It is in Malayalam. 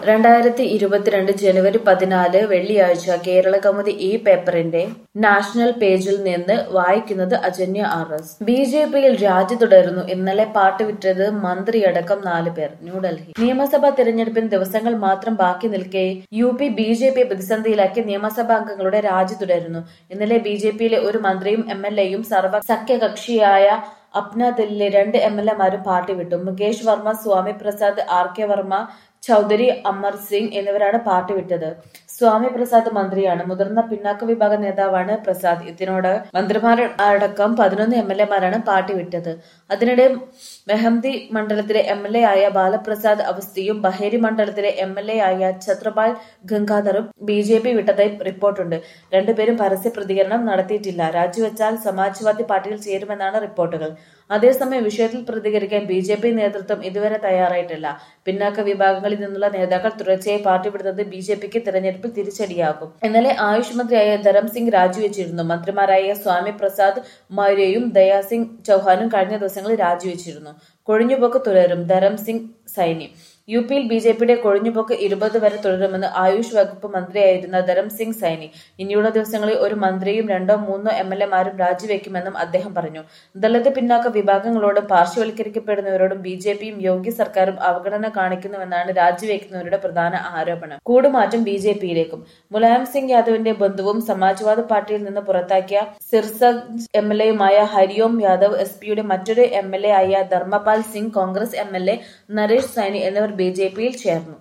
രണ്ടായിരത്തി ഇരുപത്തിരണ്ട് ജനുവരി പതിനാല് വെള്ളിയാഴ്ച കേരള കൗമുദി ഈ പേപ്പറിന്റെ നാഷണൽ പേജിൽ നിന്ന് വായിക്കുന്നത് Ajanya R S B J പിയിൽ രാജി തുടരുന്നു ഇന്നലെ പാട്ട് വിറ്റത് മന്ത്രിയടക്കം നാല് പേർ ന്യൂഡൽഹി നിയമസഭാ തെരഞ്ഞെടുപ്പിന് ദിവസങ്ങൾ മാത്രം ബാക്കി നിൽക്കെ U P B J P പ്രതിസന്ധിയിലാക്കി നിയമസഭാ അംഗങ്ങളുടെ രാജി തുടരുന്നു ഇന്നലെ ബി ജെ പിയിലെ ഒരു മന്ത്രിയും എം എൽ എയും സർവ സഖ്യകക്ഷിയായ അപ്നാദലിലെ രണ്ട് എം എൽ എമാരും പാർട്ടി വിട്ടു മുകേഷ് വർമ്മ സ്വാമി പ്രസാദ് ആർ കെ വർമ്മ ചൌധരി അമർ സിംഗ് എന്നിവരാണ് പാർട്ടി വിട്ടത് സ്വാമി പ്രസാദ് മന്ത്രിയാണ് മുതിർന്ന പിന്നാക്ക വിഭാഗ നേതാവാണ് പ്രസാദ് ഇതിനോട് മന്ത്രിമാർ അടക്കം പതിനൊന്ന് എം എൽ എമാരാണ് പാർട്ടി വിട്ടത് അതിനിടെ മെഹന്തി മണ്ഡലത്തിലെ എം എൽ എ ആയ ബാലപ്രസാദ് അവസ്ഥയും ബഹേരി മണ്ഡലത്തിലെ എം എൽ എ ആയ ഛത്രപാൽ ഗംഗാധറും ബി ജെ പി വിട്ടതായി റിപ്പോർട്ടുണ്ട് രണ്ടുപേരും പരസ്യ പ്രതികരണം നടത്തിയിട്ടില്ല രാജിവെച്ചാൽ സമാജ്വാദി പാർട്ടിയിൽ ചേരുമെന്നാണ് റിപ്പോർട്ടുകൾ അതേസമയം വിഷയത്തിൽ പ്രതികരിക്കാൻ ബി ജെ പി നേതൃത്വം ഇതുവരെ തയ്യാറായിട്ടില്ല പിന്നാക്ക വിഭാഗങ്ങളിൽ നിന്നുള്ള നേതാക്കൾ തുടർച്ചയായി പാർട്ടി വിടുന്നത് ബി ജെ പിക്ക് തെരഞ്ഞെടുപ്പിൽ തിരിച്ചടിയാകും ഇന്നലെ ആയുഷ് മന്ത്രിയായ ധരം സിംഗ് രാജിവെച്ചിരുന്നു മന്ത്രിമാരായ സ്വാമി പ്രസാദ് മൗര്യയും ദയാസിംഗ് ചൌഹാനും കഴിഞ്ഞ ദിവസങ്ങളിൽ രാജിവെച്ചിരുന്നു കൊഴിഞ്ഞുപോക്ക് തുടരും ധരം സിംഗ് സൈനി യു പിയിൽ ബി ജെ പിയുടെ കൊഴിഞ്ഞുപോക്ക് ഇരുപത് വരെ തുടരുമെന്ന് ആയുഷ് വകുപ്പ് മന്ത്രിയായിരുന്ന ധരം സിംഗ് സൈനി ഇനിയുള്ള ദിവസങ്ങളിൽ ഒരു മന്ത്രിയും രണ്ടോ മൂന്നോ എം എൽ എമാരും രാജിവെക്കുമെന്നും അദ്ദേഹം പറഞ്ഞു ദളിത് പിന്നാക്ക വിഭാഗങ്ങളോടും പാർശ്വവൽക്കരിക്കപ്പെടുന്നവരോടും ബി ജെ പിയും യോഗ്യ സർക്കാരും അവഗണന കാണിക്കുന്നുവെന്നാണ് രാജിവെക്കുന്നവരുടെ പ്രധാന ആരോപണം കൂടുമാറ്റം ബി ജെ പിയിലേക്കും മുലായം സിംഗ് യാദവിന്റെ ബന്ധുവും സമാജ്വാദി പാർട്ടിയിൽ നിന്ന് പുറത്താക്കിയ സിർസജ് എം എൽ എയുമായ ഹരിയോം യാദവ് എസ് പിയുടെ മറ്റൊരു എം എൽ എ ആയ Dharmapal Singh Congress M L A Naresh Saini എന്നിവർ ബി ജെ പിയിൽ ചേർന്നു